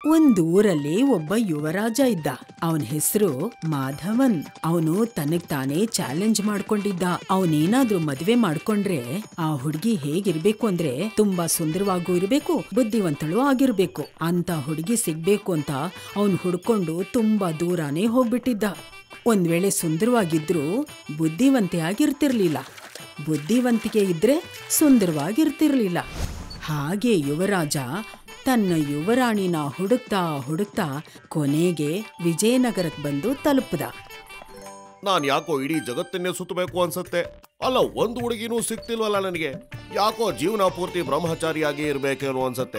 ಒಂದ್ ಊರಲ್ಲಿ ಒಬ್ಬ ಯುವರಾಜ ಇದ್ದ ಅವನ ಹೆಸರು ಮಾಧವನ್ ಅವನು ತನಗ್ ತಾನೇ ಚಾಲೆಂಜ್ ಮಾಡ್ಕೊಂಡಿದ್ದ ಅವನೇನಾದ್ರೂ ಮದ್ವೆ ಮಾಡ್ಕೊಂಡ್ರೆ ಆ ಹುಡ್ಗಿ ಹೇಗಿರ್ಬೇಕು ಅಂದ್ರೆ ತುಂಬಾ ಸುಂದರವಾಗೂ ಇರ್ಬೇಕು ಬುದ್ಧಿವಂತಳು ಆಗಿರ್ಬೇಕು ಅಂತ ಹುಡ್ಗಿ ಸಿಗ್ಬೇಕು ಅಂತ ಅವನ್ ಹುಡ್ಕೊಂಡು ತುಂಬಾ ದೂರಾನೇ ಹೋಗ್ಬಿಟ್ಟಿದ್ದ ಒಂದ್ ವೇಳೆ ಸುಂದರವಾಗಿದ್ರು ಬುದ್ಧಿವಂತೆ ಆಗಿರ್ತಿರ್ಲಿಲ್ಲ ಬುದ್ಧಿವಂತಿಕೆ ಇದ್ರೆ ಸುಂದರವಾಗಿರ್ತಿರ್ಲಿಲ್ಲ ಹಾಗೆ ಯುವರಾಜ ತನ್ನ ಯುವರಾಣಿನ ಹುಡುಕ್ತಾ ಹುಡುಕ್ತಾ ಕೊನೆಗೆ ವಿಜಯನಗರಕ್ಕೆ ಬಂದು ತಲುಪದ ನಾನ್ ಯಾಕೋ ಇಡೀ ಜಗತ್ತನ್ನೇ ಸುತ್ತಬೇಕು ಅನ್ಸತ್ತೆ ಅಲ್ಲ ಒಂದು ಹುಡುಗಿನೂ ಸಿಗ್ತಿಲ್ವಲ್ಲ ನನಗೆ ಯಾಕೋ ಜೀವನ ಪೂರ್ತಿ ಬ್ರಹ್ಮಚಾರಿಯಾಗಿ ಇರ್ಬೇಕೇನೋ ಅನ್ಸತ್ತೆ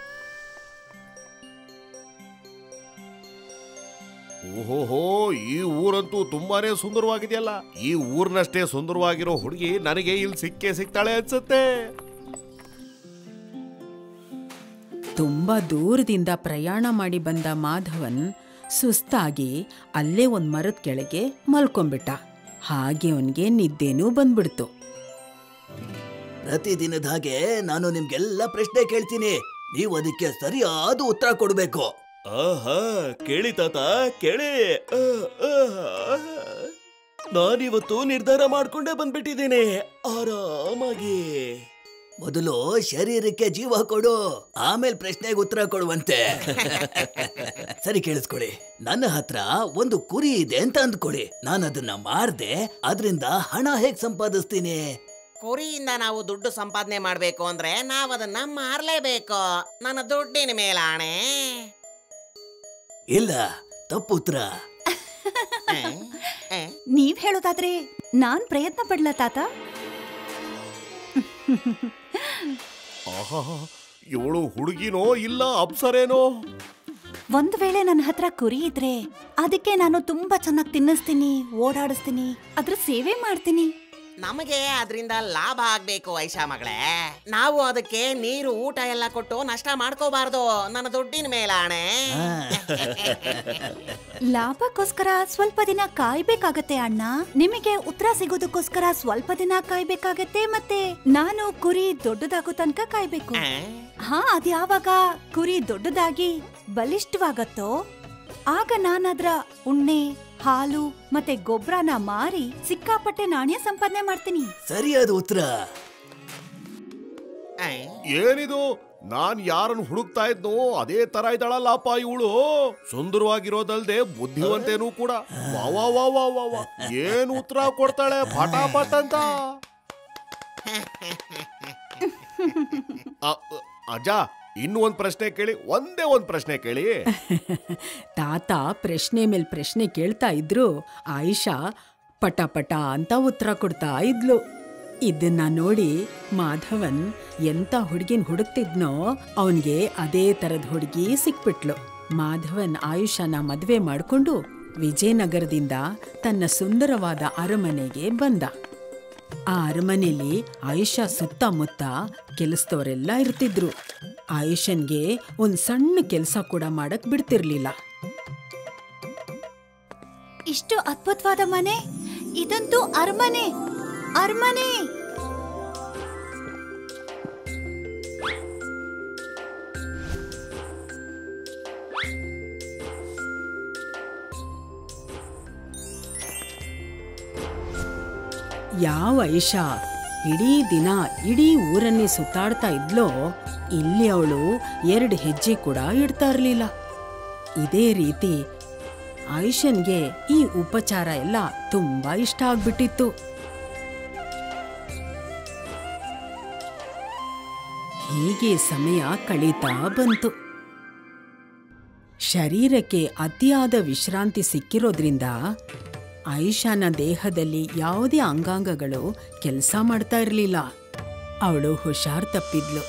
ಓಹೋಹೋ ಈ ಊರಂತೂ ತುಂಬಾನೇ ಸುಂದರವಾಗಿದೆಯಲ್ಲ ಈ ಊರ್ನಷ್ಟೇ ಸುಂದರವಾಗಿರೋ ಹುಡುಗಿ ನನಗೆ ಇಲ್ಲಿ ಸಿಕ್ಕೇ ಸಿಗ್ತಾಳೆ ಅನ್ಸತ್ತೆ ತುಂಬಾ ದೂರದಿಂದ ಪ್ರಯಾಣ ಮಾಡಿ ಬಂದ ಮಾಧವನ್ ಸುಸ್ತಾಗಿ ಅಲ್ಲೇ ಒಂದ್ ಮರದ ಕೆಳಗೆ ಮಲ್ಕೊಂಡ್ಬಿಟ್ಟ ಹಾಗೆ ಅವನ್ಗೆ ನಿದ್ದೆನೂ ಬಂದ್ಬಿಡ್ತು ಪ್ರತಿದಿನದ ಹಾಗೆ ನಾನು ನಿಮ್ಗೆಲ್ಲ ಪ್ರಶ್ನೆ ಕೇಳ್ತೀನಿ ನೀವು ಅದಕ್ಕೆ ಸರಿಯಾದ ಉತ್ತರ ಕೊಡ್ಬೇಕು ಆಹಾ ಕೇಳಿ ತಾತ ಕೇಳಿ ನಾನಿವತ್ತು ನಿರ್ಧಾರ ಮಾಡ್ಕೊಂಡೇ ಬಂದ್ಬಿಟ್ಟಿದ್ದೀನಿ ಆರಾಮಾಗಿ ಮೊದಲು ಶರೀರಕ್ಕೆ ಜೀವ ಕೊಡು ಆಮೇಲೆ ಪ್ರಶ್ನೆಗೆ ಉತ್ತರ ಕೊಡುವಂತೆ ಸರಿ ಕೇಳಿಸ್ಕೊಳ್ಳಿ ನನ್ನ ಹತ್ರ ಒಂದು ಕುರಿ ಇದೆ ಅಂತ ಅಂದ್ಕೊಳ್ಳಿ ನಾನು ಅದನ್ನ ಮಾರ್ದೆ ಅದರಿಂದ ಹಣ ಹೇಗ್ ಸಂಪಾದಿಸ್ತೀನಿ ಕುರಿಯಿಂದ ನಾವು ದುಡ್ಡು ಸಂಪಾದನೆ ಮಾಡ್ಬೇಕು ಅಂದ್ರೆ ನಾವು ಅದನ್ನ ಮಾರ್ಲೇಬೇಕು ನನ್ನ ದುಡ್ಡಿನ ಮೇಲಾಣೆ ಇಲ್ಲ ತಪ್ಪು ಉತ್ತರ ನೀವ್ ಹೇಳೋದಾದ್ರೆ ನಾನ್ ಪ್ರಯತ್ನ ಪಡ್ಲ ತಾತ ಆಹಾ ಇವಳು ಹುಡುಗಿನೋ ಇಲ್ಲ ಅಪ್ಸರೇನೋ ಒಂದ್ ವೇಳೆ ನನ್ನ ಹತ್ರ ಕುರಿ ಇದ್ರೆ ಅದಕ್ಕೆ ನಾನು ತುಂಬಾ ಚೆನ್ನಾಗಿ ತಿನ್ನಿಸ್ತೀನಿ ಓಡಾಡಿಸ್ತೀನಿ ಅದ್ರ ಸೇವೆ ಮಾಡ್ತೀನಿ ನಮಗೆ ಅದರಿಂದ ಲಾಭ ಆಗ್ಬೇಕು ಐಶಾ ಮಗಳೇ ನಾವು ಅದಕ್ಕೆ ನೀರು ಊಟ ಎಲ್ಲ ಕೊಟ್ಟು ನಷ್ಟ ಮಾಡ್ಕೋಬಾರ್ದು ನನ್ನ ದುಡ್ಡಿನ ಮೇಲಾಣೆ ಲಾಭಕ್ಕೋಸ್ಕರ ಸ್ವಲ್ಪ ದಿನ ಕಾಯ್ಬೇಕಾಗತ್ತೆ ಅಣ್ಣ ನಿಮಗೆ ಉತ್ತರ ಸಿಗೋದಕ್ಕೋಸ್ಕರ ಸ್ವಲ್ಪ ದಿನ ಕಾಯ್ಬೇಕಾಗತ್ತೆ ಮತ್ತೆ ನಾನು ಕುರಿ ದೊಡ್ಡದಾಗೋ ತನಕ ಕಾಯ್ಬೇಕು ಹಾ ಅದ್ಯಾವಾಗ ಕುರಿ ದೊಡ್ಡದಾಗಿ ಬಲಿಷ್ಠವಾಗತ್ತೋ ಆಗ ನಾನದ್ರ ಉಣ್ಣೆ ಹಾಲು ಮತ್ತೆ ಗೊಬ್ಬರನ ಮಾರಿ ಸಿಕ್ಕಾಪಟ್ಟೆ ನಾಣ್ಯ ಸಂಪಾದನೆ ಮಾಡ್ತೀನಿ ಸರಿಯಾದ ಉತ್ತರ ಏನಿದು ನಾನ್ ಯಾರನ್ನು ಹುಡುಕ್ತಾ ಇದ್ನೋ ಅದೇ ತರ ಇದ್ದಾಳಲ್ಲಪ್ಪ ಇವಳು ಸುಂದರವಾಗಿರೋದಲ್ದೆ ಬುದ್ಧಿವಂತೇನೂ ಕೂಡ ವಾ ವಾ ವಾ ವಾ ವಾ ವಾ. ಏನ್ ಉತ್ತರ ಕೊಡ್ತಾಳೆ ಪಟಾಪಟ್ ಅಂತ ಅ, ಅ, ಅಜ್ಜ ಇನ್ನು ಒಂದ್ ಪ್ರಶ್ನೆ ಕೇಳಿ ಒಂದೇ ಒಂದ್ ಪ್ರಶ್ನೆ ಕೇಳಿ ತಾತ ಪ್ರಶ್ನೆ ಮೇಲ್ ಪ್ರಶ್ನೆ ಕೇಳ್ತಾ ಇದ್ರು ಆಯಿಷಾ ಪಟ ಪಟ ಅಂತ ಉತ್ತರ ಕೊಡ್ತಾ ಇದ್ಲು ಇದನ್ನ ನೋಡಿ ಮಾಧವನ್ ಎಂತ ಹುಡುಗಿನ ಹುಡುಕ್ತಿದ್ನೋ ಅವನ್ಗೆ ಅದೇ ತರದ ಹುಡುಗಿ ಸಿಕ್ಬಿಟ್ಲು ಮಾಧವನ್ ಆಯುಷನ ಮದ್ವೆ ಮಾಡ್ಕೊಂಡು ವಿಜಯನಗರದಿಂದ ತನ್ನ ಸುಂದರವಾದ ಅರಮನೆಗೆ ಬಂದ ಆ ಅರಮನೆಯಲ್ಲಿ ಆಯುಷಾ ಸುತ್ತಮುತ್ತ ಕೆಲಸದವರೆಲ್ಲ ಇರ್ತಿದ್ರು ಆಯುಷನ್ಗೆ ಒಂದ್ ಸಣ್ಣ ಕೆಲಸ ಕೂಡ ಮಾಡಕ್ ಬಿಡ್ತಿರ್ಲಿಲ್ಲ ಇಷ್ಟು ಅದ್ಭುತವಾದ ಮನೆ ಇದಂತೂ ಅರಮನೆ ಅರಮನೆ ಯಾವ ಐಷಾ ಇಡೀ ದಿನ ಇಡೀ ಊರನ್ನೇ ಸುತ್ತಾಡ್ತಾ ಇದ್ಲೋ ಇಲ್ಲಿ ಅವಳು ಎರಡು ಹೆಜ್ಜೆ ಕೂಡ ಇಡ್ತಾ ಇರ್ಲಿಲ್ಲ ಇದೇ ರೀತಿ ಆಯುಷನ್ಗೆ ಈ ಉಪಚಾರ ಎಲ್ಲ ತುಂಬಾ ಇಷ್ಟ ಆಗ್ಬಿಟ್ಟಿತ್ತು ಹೀಗೆ ಸಮಯ ಕಳೀತಾ ಬಂತು ಶರೀರಕ್ಕೆ ಅತಿಯಾದ ವಿಶ್ರಾಂತಿ ಸಿಕ್ಕಿರೋದ್ರಿಂದ ಆಯಿಷಾನ ದೇಹದಲ್ಲಿ ಯಾವುದೇ ಅಂಗಾಂಗಗಳು ಕೆಲಸ ಮಾಡ್ತಾ ಇರಲಿಲ್ಲ ಅವಳು ಹುಷಾರ್ ತಪ್ಪಿದ್ಲು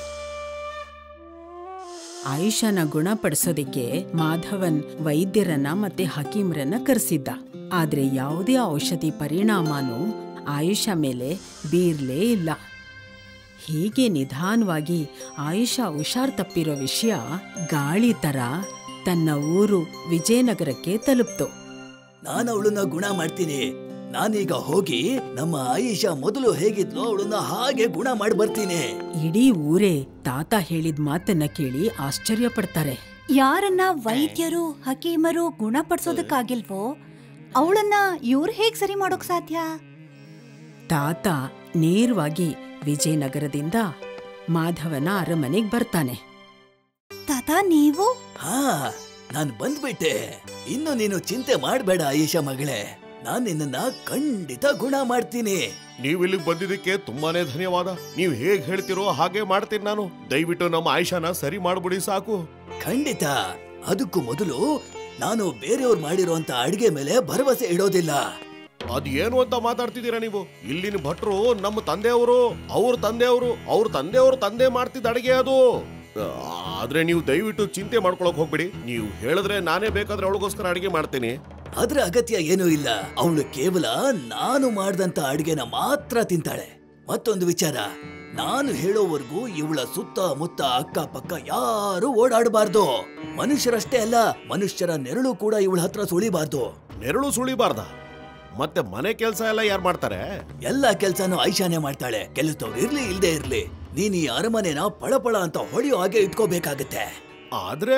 ಆಯುಷನ ಗುಣಪಡಿಸೋದಿಕ್ಕೆ ಮಾಧವನ್ ವೈದ್ಯರನ್ನ ಮತ್ತೆ ಹಕೀಮ್ರನ್ನ ಕರೆಸಿದ್ದ ಆದ್ರೆ ಯಾವುದೇ ಔಷಧಿ ಪರಿಣಾಮನೂ ಆಯುಷ ಮೇಲೆ ಬೀರ್ಲೇ ಇಲ್ಲ ಹೀಗೆ ನಿಧಾನವಾಗಿ ಆಯುಷ ಹುಷಾರ್ ತಪ್ಪಿರೋ ವಿಷಯ ಗಾಳಿ ತರ ತನ್ನ ಊರು ವಿಜಯನಗರಕ್ಕೆ ತಲುಪ್ತು ನಾನು ಅವಳನ್ನ ಗುಣ ಮಾಡ್ತೀನಿ ನಾನೀಗ ಹೋಗಿ ನಮ್ಮ ಆಯಿಷಾ ಮೊದಲು ಹೇಗಿದ್ಲೋ ಅವಳನ್ನ ಹಾಗೆ ಗುಣ ಮಾಡಿ ಬರ್ತೀನಿ ಇಡೀ ಊರೇ ತಾತ ಹೇಳಿದ ಮಾತನ್ನ ಕೇಳಿ ಆಶ್ಚರ್ಯ ಪಡ್ತಾರೆ ಯಾರನ್ನ ವೈದ್ಯರು ಹಕೀಮರು ಗುಣಪಡಿಸೋದಕ್ಕಾಗಿಲ್ವೋ ಅವಳನ್ನ ಇವ್ರು ಹೇಗ್ ಸರಿ ಮಾಡೋಕ್ ಸಾಧ್ಯ ತಾತ ನೇರವಾಗಿ ವಿಜಯನಗರದಿಂದ ಮಾಧವನ ಅರಮನೆಗ್ ಬರ್ತಾನೆ ತಾತ ನೀವು ಹಾ ನಾನ್ ಬಂದ್ಬಿಟ್ಟೆ ಇನ್ನು ನೀನು ಚಿಂತೆ ಮಾಡ್ಬೇಡ ಆಯೇಷಾ ಮಗಳೇ ನಾನ್ ನಿನ್ನನ್ನ ಖಂಡಿತ ಗುಣ ಮಾಡ್ತೀನಿ ನೀವು ಇಲ್ಲಿಗೆ ಬಂದಿದ್ದಕ್ಕೆ ತುಂಬಾನೇ ಧನ್ಯವಾದ ನೀವು ಹೇಗ್ ಹೇಳ್ತಿರೋ ಹಾಗೆ ಮಾಡ್ತೀನಿ ನಾನು ದಯವಿಟ್ಟು ನಮ್ಮ ಆಯುಷನ ಸರಿ ಮಾಡ್ಬಿಡಿ ಸಾಕು ಖಂಡಿತ ಅದಕ್ಕೂ ಮೊದಲು ನಾನು ಬೇರೆಯವ್ರು ಮಾಡಿರೋಂತ ಅಡಿಗೆ ಮೇಲೆ ಭರವಸೆ ಇಡೋದಿಲ್ಲ ಅದ್ ಏನು ಅಂತ ಮಾತಾಡ್ತಿದ್ದೀರಾ ನೀವು ಇಲ್ಲಿನ ಭಟ್ರು ನಮ್ಮ ತಂದೆಯವರು ಅವ್ರ ತಂದೆಯವರು ಅವ್ರ ತಂದೆಯವರು ತಂದೆ ಮಾಡ್ತಿದ್ದ ಅಡಿಗೆ ಅದು ಆ, ಆದ್ರೆ ನೀವು ದಯವಿಟ್ಟು ಚಿಂತೆ ಮಾಡ್ಕೊಳಕ್ ಹೋಗ್ಬಿಡಿ ನೀವು ಹೇಳಿದ್ರೆ ನಾನೇ ಬೇಕಾದ್ರೆ ಅವಳಿಗೋಸ್ಕರ ಅಡಿಗೆ ಮಾಡ್ತೀನಿ ಅದ್ರ ಅಗತ್ಯ ಏನೂ ಇಲ್ಲ ಅವಳು ಕೇವಲ ನಾನು ಮಾಡ್ದಂತ ಅಡಿಗೆನ ಮಾತ್ರ ತಿಂತಾಳೆ ಮತ್ತೊಂದು ವಿಚಾರ ನಾನು ಹೇಳೋವರೆಗೂ ಇವಳ ಸುತ್ತ ಮುತ್ತ ಅಕ್ಕಪಕ್ಕ ಯಾರು ಓಡಾಡಬಾರ್ದು ಮನುಷ್ಯರಷ್ಟೇ ಅಲ್ಲ ಮನುಷ್ಯರ ನೆರಳು ಕೂಡ ಇವಳ ಹತ್ರ ಸುಳಿಬಾರ್ದು ನೆರಳು ಸುಳಿಬಾರ್ದ ಮತ್ತೆ ಮನೆ ಕೆಲಸ ಎಲ್ಲ ಯಾರು ಮಾಡ್ತಾರೆ ಎಲ್ಲ ಕೆಲ್ಸನೂ ಐಶಾನೆ ಮಾಡ್ತಾಳೆ ಕೆಲಸದವ್ರು ಇರ್ಲಿ ಇಲ್ದೇ ಇರ್ಲಿ ನೀನ್ ಈ ಅರಮನೆನ ಪಳಪಳ ಅಂತ ಹೊಡೆಯೋ ಹಾಗೆ ಇಟ್ಕೋಬೇಕಾಗತ್ತೆ ಆದ್ರೆ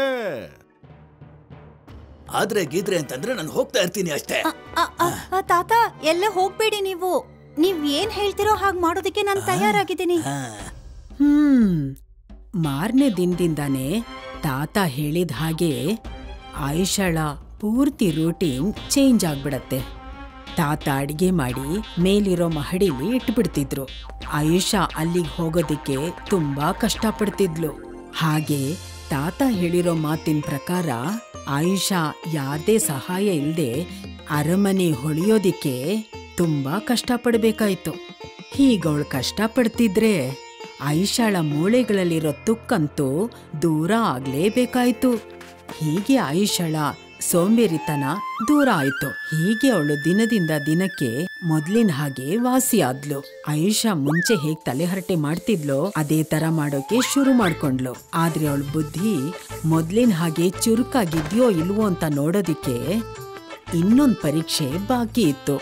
ಆದ್ರೆ ಗೀದ್ರೆ ಅಂತಂದ್ರೆ ನಾನು ಹೋಗ್ತಾ ಇರ್ತೀನಿ ಅಷ್ಟೇ ಅ, ಅ, ಅ, ಅ, ತಾತ ಎಲ್ಲ ಹೋಗ್ಬೇಡಿ ನೀವು ನೀವ್ ಏನ್ ಹೇಳ್ತಿರೋ ಹಾಗ್ ಮಾಡೋದಕ್ಕೆ ನಾನ್ ತಯಾರಾಗಿದ್ದೀನಿ ಹಾ. ಹ್ಮ್ ಮಾರನೇ ದಿನದಿಂದಾನೇ ತಾತ ಹೇಳಿದ ಹಾಗೆ ಆಯುಷಳ ಪೂರ್ತಿ ರೂಟೀನ್ ಚೇಂಜ್ ಆಗ್ಬಿಡತ್ತೆ ತಾತ ಅಡಿಗೆ ಮಾಡಿ ಮೇಲಿರೋ ಮಹಡಿಲಿ ಇಟ್ಬಿಡ್ತಿದ್ರು ಆಯುಷ ಅಲ್ಲಿಗೆ ಹೋಗೋದಕ್ಕೆ ತುಂಬಾ ಕಷ್ಟಪಡ್ತಿದ್ಲು ಹಾಗೆ ತಾತ ಹೇಳಿರೋ ಮಾತಿನ ಪ್ರಕಾರ ಆಯುಷ ಯಾರ್ದೇ ಸಹಾಯ ಇಲ್ದೆ ಅರಮನೆ ಹೊಳಿಯೋದಿಕ್ಕೆ ತುಂಬಾ ಕಷ್ಟಪಡ್ಬೇಕಾಯ್ತು ಹೀಗವಳು ಕಷ್ಟಪಡ್ತಿದ್ರೆ ಆಯುಷಾಳ ಮೂಳೆಗಳಲ್ಲಿರೋ ತುಕ್ಕಂತೂ ದೂರ ಆಗ್ಲೇಬೇಕಾಯ್ತು ಹೀಗೆ ಆಯುಷಳ ಸೋಂಬೇರಿತನ ದೂರ ಆಯ್ತು ಹೀಗೆ ಅವಳು ದಿನದಿಂದ ದಿನಕ್ಕೆ ಮೊದ್ಲಿನ ಹಾಗೆ ವಾಸಿಯಾದ್ಲು ಆಯುಷ ಮುಂಚೆ ಹೇಗ್ ತಲೆಹರಟೆ ಮಾಡ್ತಿದ್ಲೋ ಅದೇ ತರ ಮಾಡೋಕೆ ಶುರು ಮಾಡ್ಕೊಂಡ್ಲು ಆದ್ರೆ ಅವಳ ಬುದ್ಧಿ ಮೊದ್ಲಿನ ಹಾಗೆ ಚುರುಕಾಗಿದ್ಯೋ ಇಲ್ವೋ ಅಂತ ನೋಡೋದಿಕ್ಕೆ ಇನ್ನೊಂದ್ ಪರೀಕ್ಷೆ ಬಾಕಿ ಇತ್ತು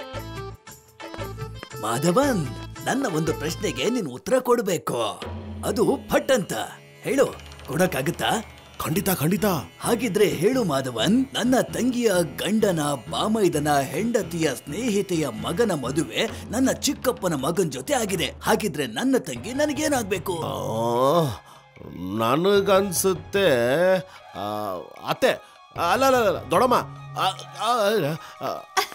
ಮಾಧವನ್ ನನ್ನ ಒಂದು ಪ್ರಶ್ನೆಗೆ ನೀನು ಉತ್ತರ ಕೊಡ್ಬೇಕು ಅದು ಫಟ್ ಅಂತ ಹೇಳು ಕೊಡಕ್ಕಾಗತ್ತಾ ಖಂಡಿತ ಖಂಡಿತ ಹಾಗಿದ್ರೆ ಹೇಳು ಮಾಧವನ್ ನನ್ನ ತಂಗಿಯ ಗಂಡನ ಬಾಮೈದನ ಹೆಂಡತಿಯ ಸ್ನೇಹಿತೆಯ ಮಗನ ಮದುವೆ ನನ್ನ ಚಿಕ್ಕಪ್ಪನ ಮಗನ್ ಜೊತೆ ಆಗಿದೆ ಹಾಗಿದ್ರೆ ನನ್ನ ತಂಗಿ ನನಗೇನಾಗ್ಬೇಕು ಆ, ನನಗನ್ಸುತ್ತೆ ಆ, ಅತ್ತೆ ಅಲ್ಲ ಅಲ್ಲ ಅಲ್ಲ, ದೊಡಮ್ಮ ಆ, ಆ, ಆ,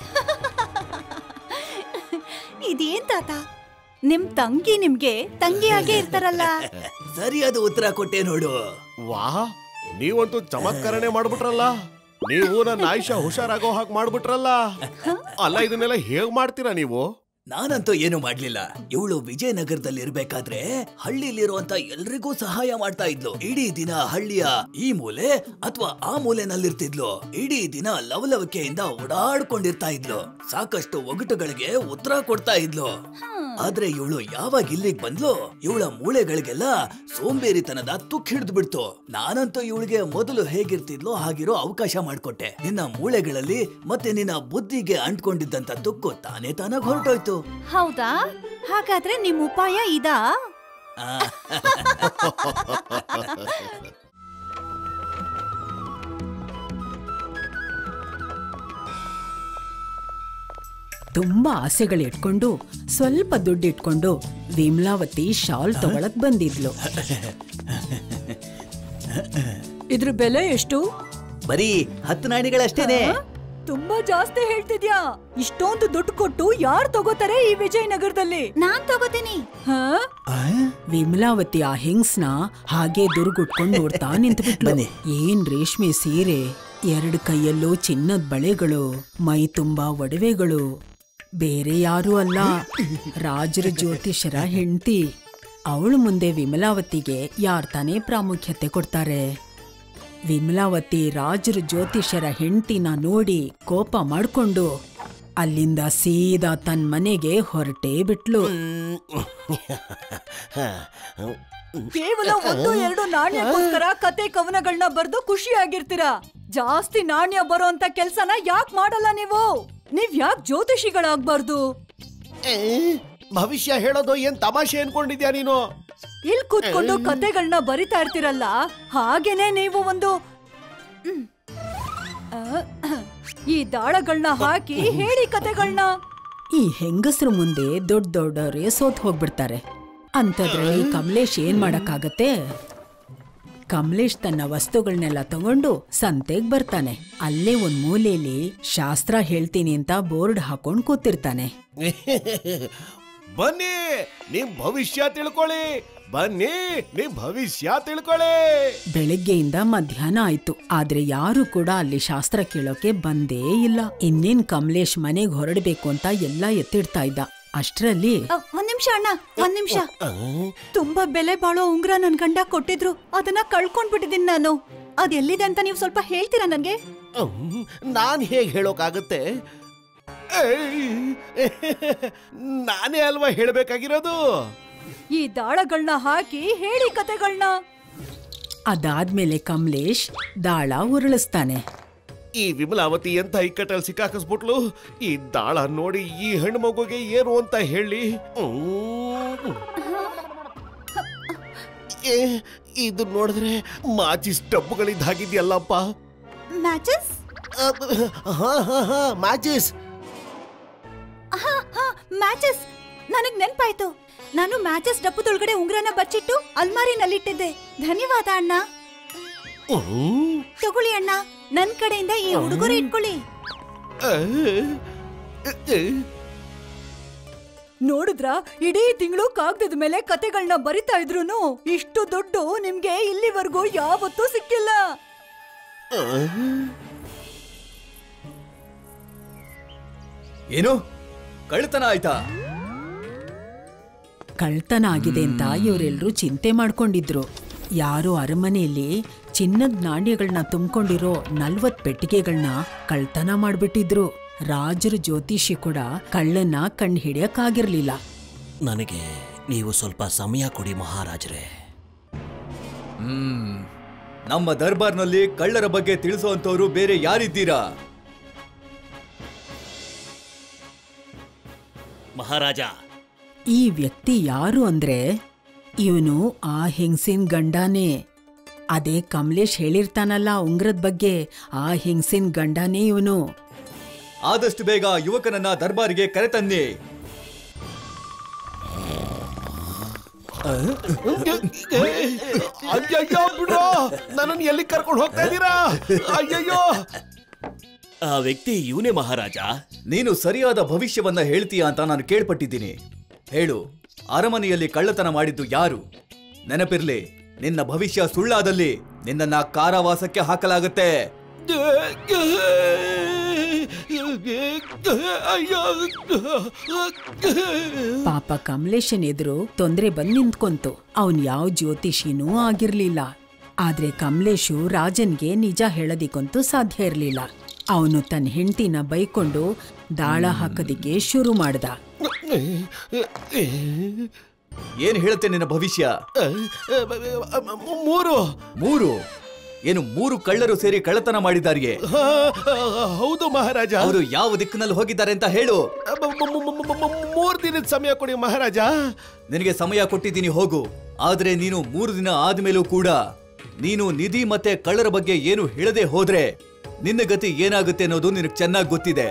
ಇದೇನ್ ತಾತ ನಿಮ್ ತಂಗಿ ನಿಮ್ಗೆ ತಂಗಿಯಾಗೆ ಇರ್ತಾರಲ್ಲ ಸರಿಯಾದ ಉತ್ತರ ಕೊಟ್ಟೆ ನೋಡು ವಾಹ್ ನೀವಂತೂ ಚಮತ್ಕಾರನೇ ಮಾಡ್ಬಿಟ್ರಲ್ಲ ನೀವು ನನ್ನ ಆಯುಷ ಹುಷಾರಾಗೋ ಹಾಗೆ ಮಾಡ್ಬಿಟ್ರಲ್ಲ ಅಲ್ಲ ಇದನ್ನೆಲ್ಲ ಹೇಗ್ ಮಾಡ್ತೀರಾ ನೀವು ನಾನಂತೂ ಏನು ಮಾಡ್ಲಿಲ್ಲ ಇವಳು ವಿಜಯನಗರದಲ್ಲಿ ಇರ್ಬೇಕಾದ್ರೆ ಹಳ್ಳಿಲಿರುವಂತ ಎಲ್ರಿಗೂ ಸಹಾಯ ಮಾಡ್ತಾ ಇದ್ಲು ಇಡೀ ದಿನ ಹಳ್ಳಿಯ ಈ ಮೂಲೆ ಅಥವಾ ಆ ಮೂಲೆನಲ್ಲಿರ್ತಿದ್ಲು ಇಡೀ ದಿನ ಲವಲವಿಕೆಯಿಂದ ಓಡಾಡ್ಕೊಂಡಿರ್ತಾ ಇದ್ಲು ಸಾಕಷ್ಟು ಒಗಟುಗಳಿಗೆ ಉತ್ತರ ಕೊಡ್ತಾ ಇದ್ಲು ಆದ್ರೆ ಇವಳು ಯಾವಾಗ ಇಲ್ಲಿಗ್ ಬಂದ್ಲು ಇವಳ ಮೂಳೆಗಳಿಗೆಲ್ಲ ಸೋಂಬೇರಿತನದ ತುಕ್ ಹಿಡಿದು ಬಿಡ್ತು ನಾನಂತೂ ಇವಳಿಗೆ ಮೊದಲು ಹೇಗಿರ್ತಿದ್ಲೋ ಹಾಗಿರೋ ಅವಕಾಶ ಮಾಡ್ಕೊಟ್ಟೆ ನಿನ್ನ ಮೂಳೆಗಳಲ್ಲಿ ಮತ್ತೆ ನಿನ್ನ ಬುದ್ಧಿಗೆ ಅಂಟ್ಕೊಂಡಿದ್ದಂತ ತುಕ್ಕು ತಾನೇ ತಾನಾಗ್ ಹೊರಟೋಯ್ತು ಹೌದಾ ಹಾಗಾದ್ರೆ ನಿಮ್ ಉಪಾಯ ಇದಾ ಆ, ತುಂಬಾ ಆಸೆಗಳಿಟ್ಕೊಂಡು ಸ್ವಲ್ಪ ದುಡ್ಡು ಇಟ್ಕೊಂಡು ವಿಮ್ಲಾವತಿ ಶಾಲ್ ತಗೊಳಕ್ ಬಂದಿದ್ಲು ಇದ್ರ ಬೆಲೆ ಎಷ್ಟು ಬರೀ ಹತ್ತು ನಾಣಿಗಳಷ್ಟೇನೆ ತುಂಬಾ ಜಾಸ್ತಿ ಹೇಳ್ತಿದ್ಯಾ ಇಷ್ಟೊಂದು ದುಡ್ಡು ಕೊಟ್ಟು ಯಾರು ತಗೋತಾರೆ ಈ ವಿಜಯನಗರದಲ್ಲಿ ನಾನ್ ತಗೋತೀನಿ ಹಾ ವಿಮಲಾವತಿ ಆ ಹೆಂಗ್ಸ್ನ ಹಾಗೆ ದುರ್ಗುಟ್ಕೊಂಡ್ ನೋಡ್ತಾ ನಿಂತ್ಬಿಟ್ಲು ಬನ್ನಿ. ಏನ್ ರೇಷ್ಮೆ ಸೀರೆ ಎರಡು ಕೈಯಲ್ಲೂ ಚಿನ್ನದ ಬಳೆಗಳು ಮೈ ತುಂಬಾ ಒಡವೆಗಳು ಬೇರೆ ಯಾರೂ ಅಲ್ಲ ರಾಜರ ಜ್ಯೋತಿಷರ ಹೆಂಡ್ತಿ ಅವಳು ಮುಂದೆ ವಿಮಲಾವತಿಗೆ ಯಾರ್ ತಾನೇ ಪ್ರಾಮುಖ್ಯತೆ ಕೊಡ್ತಾರೆ ವಿಮಲಾವತಿ ರಾಜರ ಜ್ಯೋತಿಷರ ಹೆಂಡ್ತಿನ ನೋಡಿ ಕೋಪ ಮಾಡ್ಕೊಂಡು ಅಲ್ಲಿಂದ ಸೀದಾ ತನ್ನ ಮನೆಗೆ ಹೊರಟೇ ಬಿಟ್ಲು ಕೇವಲ ಒಂದು ಎರಡು ನಾಣ್ಯಕ್ಕೋಸ್ಕರ ಕತೆ ಕವನಗಳನ್ನ ಬರ್ದು ಖುಷಿಯಾಗಿರ್ತೀರಾ ಜಾಸ್ತಿ ನಾಣ್ಯ ಬರೋ ಅಂತ ಕೆಲ್ಸನ ಯಾಕ್ ಮಾಡಲ್ಲ ನೀವು ನೀವ್ ಯಾಕ್ ಜ್ಯೋತಿಷಿಗಳಾಗ್ಬಾರ್ದು ಏ, ಭವಿಷ್ಯ ಹೇಳೋದು ಏನ್ ತಮಾಷೆ ಅನ್ಕೊಂಡಿದ್ಯಾ ನೀನು ಇಲ್ ಕೂತ್ಕೊಂಡು ಕತೆಗಳನ್ನ ಬರಿತಾ ಇರ್ತೀರಲ್ಲ ಹಾಗೇನೆ ನೀವು ಒಂದು ಈ ದಾಳಗಳನ್ನ ಹಾಕಿ ಹೇಳಿ ಕತೆಗಳನ್ನ ಈ ಹೆಂಗಸ್ರ ಮುಂದೆ ದೊಡ್ಡ ದೊಡ್ಡವರೇ ಸೋತ್ ಹೋಗ್ಬಿಡ್ತಾರೆ ಅಂಥದ್ರಲ್ಲಿ ಕಮಲೇಶ್ ಏನ್ ಮಾಡಕ್ಕಾಗತ್ತೆ ಕಮಲೇಶ್ ತನ್ನ ವಸ್ತುಗಳನ್ನೆಲ್ಲ ತಗೊಂಡು ಸಂತೆಗ್ ಬರ್ತಾನೆ ಅಲ್ಲೇ ಒಂದ್ ಮೂಲೆಯಲ್ಲಿ ಶಾಸ್ತ್ರ ಹೇಳ್ತೀನಿ ಅಂತ ಬೋರ್ಡ್ ಹಾಕೊಂಡ್ ಕೂತಿರ್ತಾನೆ ಬನ್ನಿ ನಿಮ್ ಭವಿಷ್ಯ ತಿಳ್ಕೊಳ್ಳಿ ಬನ್ನಿ ನಿಮ್ ಭವಿಷ್ಯ ತಿಳ್ಕೊಳ್ಳಿ ಬೆಳಗ್ಗೆಯಿಂದ ಮಧ್ಯಾಹ್ನ ಆಯ್ತು ಆದ್ರೆ ಯಾರು ಕೂಡ ಅಲ್ಲಿ ಶಾಸ್ತ್ರ ಕೇಳೋಕೆ ಬಂದೇ ಇಲ್ಲ ಇನ್ನೇನ್ ಕಮಲೇಶ್ ಮನೆಗ್ ಹೊರಡ್ಬೇಕು ಅಂತ ಎಲ್ಲ ಎತ್ತಿಡ್ತಾ ಇದ್ದ ಅಷ್ಟ್ರಲ್ಲಿ ಅ, ಒಂದ್ ನಿಮಿಷ ಅಣ್ಣ ಒಂದ್ ನಿಮಿಷ ತುಂಬಾ ಬೆಲೆ ಬಾಳೋ ಉಂಗ್ರ ನನ್ ಗಂಡ ಕೊಟ್ಟಿದ್ರು ಅದನ್ನ ಕಳ್ಕೊಂಡ್ಬಿಟ್ಟಿದೀನಿ ನಾನು ಅದ್ ಎಲ್ಲಿದೆ ಅಂತ ನೀವು ಸ್ವಲ್ಪ ಹೇಳ್ತೀರಾ ನನ್ಗೆ ಹ್ಮ್, ನಾನ್ ಹೇಗ್ ಹೇಳೋಕಾಗತ್ತೆ ಏಯ್, ನಾನೇ ಅಲ್ವಾ ಹೇಳ್ಬೇಕಾಗಿರೋದು ಈ ದಾಳಗಳನ್ನ ಹಾಕಿ ಹೇಳಿ ಕತೆಗಳನ್ನ ಅದಾದ್ಮೇಲೆ ಕಮಲೇಶ್ ದಾಳ ಉರುಳಿಸ್ತಾನೆ ಈ ವಿಮಲಾವತಿ ಎಂತ ಇಕ್ಕಟ್ಟಲ್ಲಿ ಸಿಕ್ಕಾಕಿಸ್ಬಿಟ್ಲು ಈ ದಾಳ ನೋಡಿ ಈ ಹೆಣ್ಣು ಮಗುಗೆ ಏನು ಅಂತ ಹೇಳಿ ಹ್ಮ್. ಏ, ಇದು ನೋಡಿದ್ರೆ ಮಾಚಿಸ್ ಡಬ್ಬುಗಳಿದ್ದ ಹಾಗಿದ್ಯಲ್ಲಪ್ಪ ಮ್ಯಾಚಸ್ ಅಬ್, ಹಾ ಹಾ ಹಾ ಮಾಚಿಸ್ ಹಾ ಹಾ ಮ್ಯಾಚಸ್ ನನಗ್ ನೆನ್ಪಾಯ್ತು ನಾನು ಮ್ಯಾಚಸ್ ಡಬ್ಬದೊಳಗಡೆ ಉಂಗ್ರನ ಬಚ್ಚಿಟ್ಟು ಅಲ್ಮಾರಿನಲ್ಲಿಟ್ಟಿದ್ದೆ ಧನ್ಯವಾದ ಅಣ್ಣ ಹ್ಮ್. ತಗೊಳ್ಳಿ ಅಣ್ಣ ನನ್ ಕಡೆಯಿಂದ ಈ ಉಡುಗೊರೆ ಇಟ್ಕೊಳ್ಳಿ ಆ, ಆ, ನೋಡಿದ್ರ ಇಡೀ ತಿಂಗಳು ಕಾಗದದ ಮೇಲೆ ಕತೆಗಳನ್ನ ಬರಿತಾ ಇದ್ರೂನು ಇಷ್ಟು ದುಡ್ಡು ನಿಮ್ಗೆ ಇಲ್ಲಿವರೆಗೂ ಯಾವತ್ತೂ ಸಿಕ್ಕಿಲ್ಲ ಆ. ಏನು ಕಳ್ತನ ಆಯ್ತಾ ಕಳ್ತನ ಆಗಿದೆ ಅಂತ ಇವರೆಲ್ಲರೂ ಚಿಂತೆ ಮಾಡ್ಕೊಂಡಿದ್ರು ಯಾರೋ ಅರಮನೆಯಲ್ಲಿ ಚಿನ್ನದ ನಾಣ್ಯಗಳನ್ನ ತುಂಬಿಕೊಂಡಿರೋ ನಲ್ವತ್ ಪೆಟ್ಟಿಗೆಗಳನ್ನ ಕಳ್ತನ ಮಾಡ್ಬಿಟ್ಟಿದ್ರು ರಾಜರ ಜ್ಯೋತಿಷಿ ಕೂಡ ಕಳ್ಳನ್ನ ಕಣ್ ಹಿಡಿಯಕ್ಕಾಗಿರ್ಲಿಲ್ಲ ನನಗೆ ನೀವು ಸ್ವಲ್ಪ ಸಮಯ ಕೊಡಿ ಮಹಾರಾಜರೇ ಹ್ಮ್ ನಮ್ಮ ದರ್ಬಾರ್ನಲ್ಲಿ ಕಳ್ಳರ ಬಗ್ಗೆ ತಿಳಿಸುವಂತವ್ರು ಬೇರೆ ಯಾರಿದ್ದೀರಾ ಮಹಾರಾಜ ಈ ವ್ಯಕ್ತಿ ಯಾರು ಅಂದ್ರೆ ಇವನು ಆ ಹೆಂಗ್ಸಿನ ಗಂಡನೇ ಅದೇ ಕಮಲೇಶ್ ಹೇಳಿರ್ತಾನಲ್ಲ ಉಂಗ್ರದ ಬಗ್ಗೆ ಆ ಹೆಂಗ್ಸಿನ ಗಂಡನೇ ಇವನು ಆದಷ್ಟು ಬೇಗ ಯುವಕನನ್ನ ದರ್ಬಾರಿಗೆ ಕರೆತನ್ನಿ ಅಯ್ಯಯ್ಯೋ ಬಿಡ್ರೋ ನನ್ನನ್ನು ಎಲ್ಲಿ ಕರ್ಕೊಂಡು ಹೋಗ್ತಾ ಇದ್ದೀರಾ ಅಯ್ಯಯ್ಯೋ ಆ ವ್ಯಕ್ತಿ ಇವನೇ ಮಹಾರಾಜ ನೀನು ಸರಿಯಾದ ಭವಿಷ್ಯವನ್ನ ಹೇಳ್ತೀಯ ಅಂತ ನಾನು ಕೇಳ್ಪಟ್ಟಿದ್ದೀನಿ ಹೇಳು ಅರಮನೆಯಲ್ಲಿ ಕಳ್ಳತನ ಮಾಡಿದ್ದು ಯಾರು ನೆನಪಿರ್ಲಿ ನಿನ್ನ ಭವಿಷ್ಯ ಸುಳ್ಳಾದಲ್ಲಿ ನಿನ್ನನ್ನ ಕಾರಾವಾಸಕ್ಕೆ ಹಾಕಲಾಗುತ್ತೆ ಅಯ್ಯೋ ಪಾಪ ಕಮಲೇಶನ್ ಎದುರು ತೊಂದ್ರೆ ಬಂದ್ ನಿಂತ್ಕೊಂತು ಅವನ್ ಯಾವ ಜ್ಯೋತಿಷಿನೂ ಆಗಿರ್ಲಿಲ್ಲ ಆದ್ರೆ ಕಮಲೇಶು ರಾಜನ್ಗೆ ನಿಜ ಹೇಳದಿಕ್ಕಂತೂ ಸಾಧ್ಯ ಇರ್ಲಿಲ್ಲ ಅವನು ತನ್ನ ಹೆಂಡತಿನ ಬೈಕೊಂಡು ದಾಳ ಹಾಕೋದಿಕ್ಕೆ ಶುರು ಮಾಡ್ದ ಏನ್ ಹೇಳುತ್ತೆ ನಿನ್ನ ಭವಿಷ್ಯ ಮೂರು ಮೂರು ಏನು ಮೂರು ಕಳ್ಳರು ಸೇರಿ ಕಳ್ಳತನ ಮಾಡಿದಾರಿಗೆ ಹಾ, ಹೌದು ಮಹಾರಾಜ ಅವರು ಯಾವ ದಿಕ್ಕಿನಲ್ಲಿ ಹೋಗಿದ್ದಾರೆ ಅಂತ ಹೇಳು ಮ- ಮ- ಮ- ಮ- ಮ- ಮೂರ್ ದಿನದ ಸಮಯ ಕೊಡಿ ಮಹಾರಾಜ ನಿನಗೆ ಸಮಯ ಕೊಟ್ಟಿದ್ದೀನಿ ಹೋಗು ಆದ್ರೆ ನೀನು ಮೂರು ದಿನ ಆದ್ಮೇಲೂ ಕೂಡ ನೀನು ನಿಧಿ ಮತ್ತೆ ಕಳ್ಳರ ಬಗ್ಗೆ ಏನು ಹೇಳದೆ ಹೋದ್ರೆ ನಿನ್ನ ಗತಿ ಏನಾಗುತ್ತೆ ಅನ್ನೋದು ನಿನಗೆ ಚೆನ್ನಾಗಿ ಗೊತ್ತಿದೆ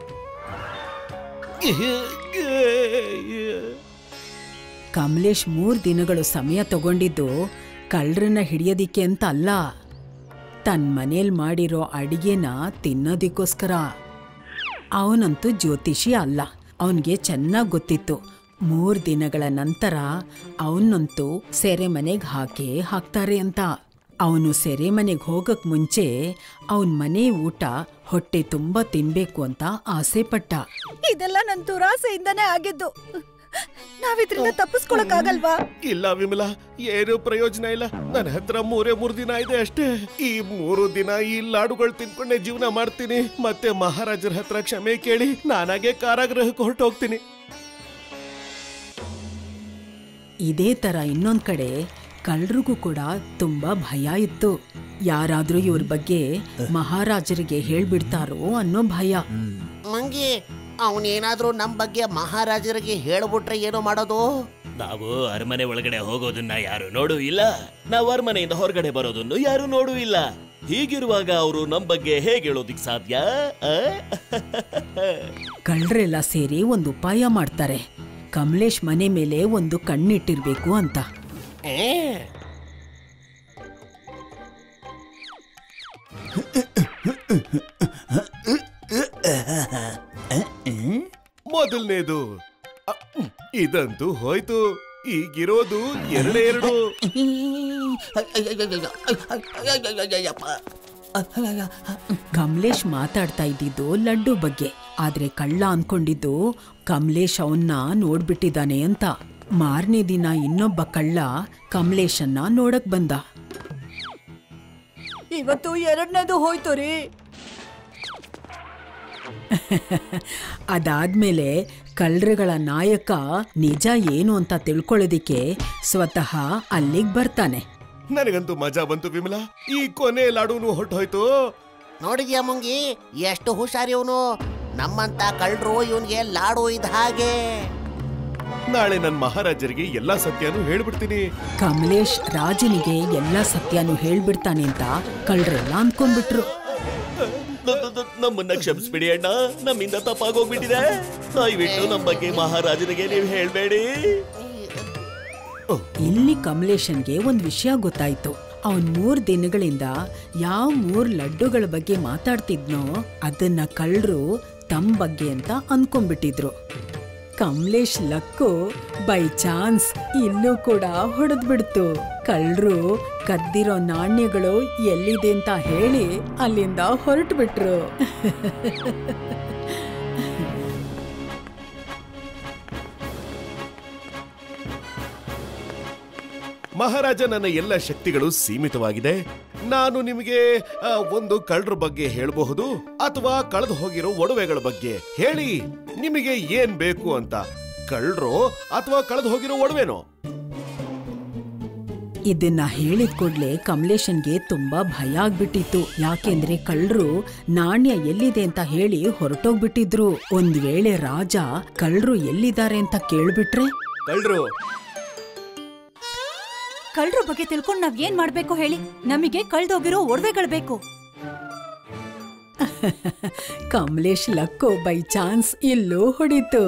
ಕಮಲೇಶ್ ಮೂರ್ ದಿನಗಳು ಸಮಯ ತಗೊಂಡಿದ್ದು ಕಳ್ಳರನ್ನ ಹಿಡಿಯೋದಿಕ್ಕೆ ಅಂತ ಅಲ್ಲ ತನ್ನ ಮನೇಲ್ ಮಾಡಿರೋ ಅಡಿಗೆನ ತಿನ್ನೋದಿಕ್ಕೋಸ್ಕರ ಅವನಂತೂ ಜ್ಯೋತಿಷಿ ಅಲ್ಲ ಅವನ್ಗೆ ಚೆನ್ನಾಗ್ ಗೊತ್ತಿತ್ತು ಮೂರ್ ದಿನಗಳ ನಂತರ ಅವನಂತೂ ಸೆರೆಮನೆಗ್ ಹಾಕೇ ಹಾಕ್ತಾರೆ ಅಂತ ಅವನು ಸೆರೆಮನೆಗ್ ಹೋಗಕ್ ಮುಂಚೆ ಅವನ್ ಮನೆ ಊಟ ಹೊಟ್ಟೆ ತುಂಬಾ ತಿನ್ಬೇಕು ಅಂತ ಆಸೆ ಪಟ್ಟ ಇದೆಲ್ಲ ನನ್ ದುರಾಸೆಯಿಂದನೇ ಆಗಿದ್ದು ನಾವಿದ್ರಿಂದ ತಪ್ಪಿಸ್ಕೊಳಕ್ಕಾಗಲ್ವಾ ಇಲ್ಲ ವಿಮಲಾ ಏನು ಪ್ರಯೋಜನ ಇಲ್ಲ ನನ್ನ ಹತ್ರ ಮೂರೇ ಮೂರು ದಿನ ಇದೆ ಅಷ್ಟೇ ಈ ಮೂರು ದಿನ ಈ ಲಾಡುಗಳು ತಿನ್ಕೊಂಡೆ ಜೀವನ ಮಾಡ್ತೀನಿ ಮತ್ತೆ ಮಹಾರಾಜರ ಹತ್ರ ಕ್ಷಮೆ ಕೇಳಿ ನಾನಾಗೆ ಕಾರಾಗೃಹಕ್ಕೆ ಹೊರಟೋಗ್ತೀನಿ ಇದೇ ತರ ಇನ್ನೊಂದ್ ಕಡೆ ಕಳ್ರಿಗೂ ಕೂಡ ತುಂಬಾ ಭಯ ಇತ್ತು ಯಾರಾದ್ರೂ ಇವ್ರ ಬಗ್ಗೆ ಮಹಾರಾಜರಿಗೆ ಹೇಳ್ಬಿಡ್ತಾರೋ ಅನ್ನೋ ಭಯ ಮಂಗಿ ಅವನೇನಾದ್ರೂ ನಮ್ ಬಗ್ಗೆ ಮಹಾರಾಜರಿಗೆ ಹೇಳ್ಬಿಟ್ರೆ ಏನೋ ಮಾಡೋದು ನಾವು ಅರಮನೆ ಒಳಗಡೆ ಹೋಗೋದನ್ನ ಯಾರು ನೋಡು ಇಲ್ಲ ನಾವು ಅರಮನೆಯಿಂದ ಹೊರಗಡೆ ಬರೋದನ್ನು ಯಾರು ನೋಡು ಇಲ್ಲ ಹೀಗಿರುವಾಗ ಅವರು ನಮ್ ಬಗ್ಗೆ ಹೇಗೆ ಹೇಳೋದಿಕ್ ಸಾಧ್ಯ ಆ? ಕಳ್ರೆಲ್ಲ ಸೇರಿ ಒಂದು ಉಪಾಯ ಮಾಡ್ತಾರೆ ಕಮಲೇಶ್ ಮನೆ ಮೇಲೆ ಒಂದು ಕಣ್ಣಿಟ್ಟಿರ್ಬೇಕು ಅಂತ ಮೊದಲನೇದು ಅ, ಇದಂತೂ ಹೋಯ್ತು ಈಗಿರೋದು ಎರಡೇ ಎರಡು ಕಮಲೇಶ್ ಮಾತಾಡ್ತಾ ಇದ್ದಿದ್ದು ಲಡ್ಡು ಬಗ್ಗೆ ಆದ್ರೆ ಕಳ್ಳ ಅನ್ಕೊಂಡಿದ್ದು ಕಮಲೇಶ್ ಅವನ್ನ ನೋಡ್ಬಿಟ್ಟಿದ್ದಾನೆ ಅಂತ ಮಾರನೇ ದಿನ ಇನ್ನೊಬ್ಬ ಕಳ್ಳ ಕಮಲೇಶನ್ನ ನೋಡಕ್ ಬಂದ ಇವತ್ತು ಎರಡನೇದು ಹೋಯ್ತು ರೀ ಅದಾದ್ಮೇಲೆ ಕಳ್ರಗಳ ನಾಯಕ ನಿಜ ಏನು ಅಂತ ತಿಳ್ಕೊಳ್ಳೋದಿಕ್ಕೆ ಸ್ವತಃ ಅಲ್ಲಿಗ್ ಬರ್ತಾನೆ ನನಗಂತೂ ಮಜಾ ಬಂತು ವಿಮಲಾ ಈ ಕೊನೆ ಲಾಡುನು ಹೊರಟೋಯ್ತು ನೋಡಿದ್ಯಾ ಮುಂಗಿ ಎಷ್ಟು ಹುಷಾರಿ ಇವನು ನಮ್ಮಂತ ಕಳ್ರು ಇವನ್ಗೆ ಲಾಡು ಇದ್ದ ಹಾಗೆ ನಾಳೆ ನನ್ ಮಹಾರಾಜರಿಗೆ ಎಲ್ಲಾ ಸತ್ಯನೂ ಹೇಳ್ಬಿಡ್ತೀನಿ ಕಮಲೇಶ್ ರಾಜನಿಗೆ ಎಲ್ಲ ಸತ್ಯನೂ ಹೇಳ್ಬಿಡ್ತಾನೆ ಅಂತ ಕಳ್ರೆಲ್ಲ ಅನ್ಕೊಂಡ್ಬಿಟ್ರು ನ- ನ- ನ- ನಮ್ಮನ್ನ ಕ್ಷಮಿಸ್ಬಿಡಿ ಅಣ್ಣ ನಮ್ಮಿಂದ ತಪ್ಪಾಗೋಗ್ಬಿಟ್ಟಿದೆ ದಯವಿಟ್ಟು ನಮ್ಮ ಬಗ್ಗೆ ಮಹಾರಾಜನಿಗೆ ನೀವು ಹೇಳ್ಬೇಡಿ ಇಲ್ಲಿ ಕಮಲೇಶನ್ಗೆ ಒಂದ್ ವಿಷಯ ಗೊತ್ತಾಯ್ತು ಅವನ್ ಮೂರ್ ದಿನಗಳಿಂದ ಯಾವ ಮೂರ್ ಲಡ್ಡುಗಳ ಬಗ್ಗೆ ಮಾತಾಡ್ತಿದ್ನೋ ಅದನ್ನ ಕಳ್ರು ತಮ್ ಬಗ್ಗೆ ಅಂತ ಅನ್ಕೊಂಡ್ಬಿಟ್ಟಿದ್ರು ಕಮಲೇಶ್ ಲಕ್ಕು ಬೈ ಚಾನ್ಸ್ ಇಲ್ಲೂ ಕೂಡ ಹೊಡೆದ್ಬಿಡ್ತು ಕಳ್ರು ಕದ್ದಿರೋ ನಾಣ್ಯಗಳು ಎಲ್ಲಿದೆ ಅಂತ ಹೇಳಿ ಅಲ್ಲಿಂದ ಹೊರಟ್ಬಿಟ್ರು ಮಹಾರಾಜ ನನ್ನ ಎಲ್ಲ ಶಕ್ತಿಗಳು ಸೀಮಿತವಾಗಿದೆ ನಾನು ನಿಮಗೆ ಆ, ಒಂದು ಕಳ್ಳರ ಬಗ್ಗೆ ಹೇಳಬಹುದು ಅಥವಾ ಕಳೆದು ಹೋಗಿರೋ ಒಡವೆಗಳ ಬಗ್ಗೆ ಹೇಳಿ ನಿಮಗೆ ಏನ್ ಬೇಕು ಅಂತ ಕಳ್ಳರು ಅಥವಾ ಕಳೆದು ಹೋಗಿರೋ ಒಡವೆನೋ ಇದನ್ನ ಹೇಳಿದ ಕೂಡ್ಲೆ ಕಮಲೇಶನ್ಗೆ ತುಂಬಾ ಭಯ ಆಗ್ಬಿಟ್ಟಿತ್ತು ಯಾಕೆಂದ್ರೆ ಕಳ್ರು ನಾಣ್ಯ ಎಲ್ಲಿದೆ ಅಂತ ಹೇಳಿ ಹೊರಟೋಗ್ಬಿಟ್ಟಿದ್ರು ಒಂದ್ ವೇಳೆ ರಾಜ ಕಳ್ರು ಎಲ್ಲಿದ್ದಾರೆ ಅಂತ ಕೇಳ್ಬಿಟ್ರೆ ಕಳ್ಳರು ಕಳ್ರ ಬಗ್ಗೆ ತಿಳ್ಕೊಂಡ್ ನಾವ್ ಏನ್ ಮಾಡ್ಬೇಕು ಹೇಳಿ ನಮಗೆ ಕಳ್ದೋಗಿರೋ ಒಡವೆಗಳು ಬೇಕು ಕಮಲೇಶ್ ಲಕ್ಕೋ ಬೈ ಚಾನ್ಸ್ ಇಲ್ಲೂ ಹೊಡಿತು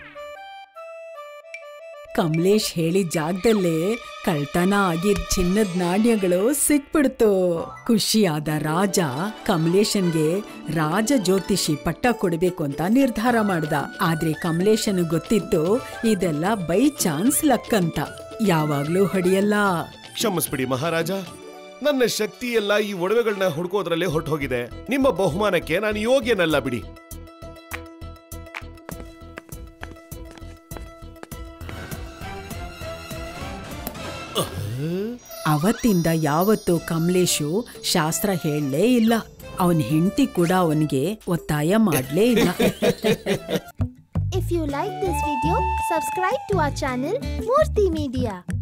ಕಮಲೇಶ್ ಹೇಳಿದ ಜಾಗದಲ್ಲೇ ಕಳ್ತನ ಆಗಿದ್ ಚಿನ್ನದ ನಾಣ್ಯಗಳು ಸಿಕ್ಬಿಡ್ತು ಖುಷಿಯಾದ ರಾಜ ಕಮಲೇಶನ್ಗೆ ರಾಜ ಜ್ಯೋತಿಷಿ ಪಟ್ಟ ಕೊಡ್ಬೇಕು ಅಂತ ನಿರ್ಧಾರ ಮಾಡ್ದ ಆದ್ರೆ ಕಮಲೇಶನ್ ಗೊತ್ತಿತ್ತು ಇದೆಲ್ಲ ಬೈ ಚಾನ್ಸ್ ಲಕ್ ಅಂತ ಯಾವಾಗ್ಲೂ ಹೊಡಿಯಲ್ಲ ಕ್ಷಮಿಸ್ಬಿಡಿ ಮಹಾರಾಜ ನನ್ನ ಶಕ್ತಿ ಎಲ್ಲ ಈ ಒಡವೆಗಳನ್ನ ಹುಡ್ಕೋದ್ರಲ್ಲೇ ಹೊರಟೋಗಿದೆ ನಿಮ್ಮ ಬಹುಮಾನಕ್ಕೆ ನಾನು ಯೋಗ್ಯನಲ್ಲ ಬಿಡಿ ಅವತ್ತಿಂದ ಯಾವತ್ತೂ ಕಮಲೇಶು ಶಾಸ್ತ್ರ ಹೇಳಲೇ ಇಲ್ಲ ಅವನ್ ಹೆಂಡತಿ ಕೂಡ ಅವನಿಗೆ ಒತ್ತಾಯ ಮಾಡ್ಲೇ ಇಲ್ಲ If you like this video, subscribe to our channel Murthy Media.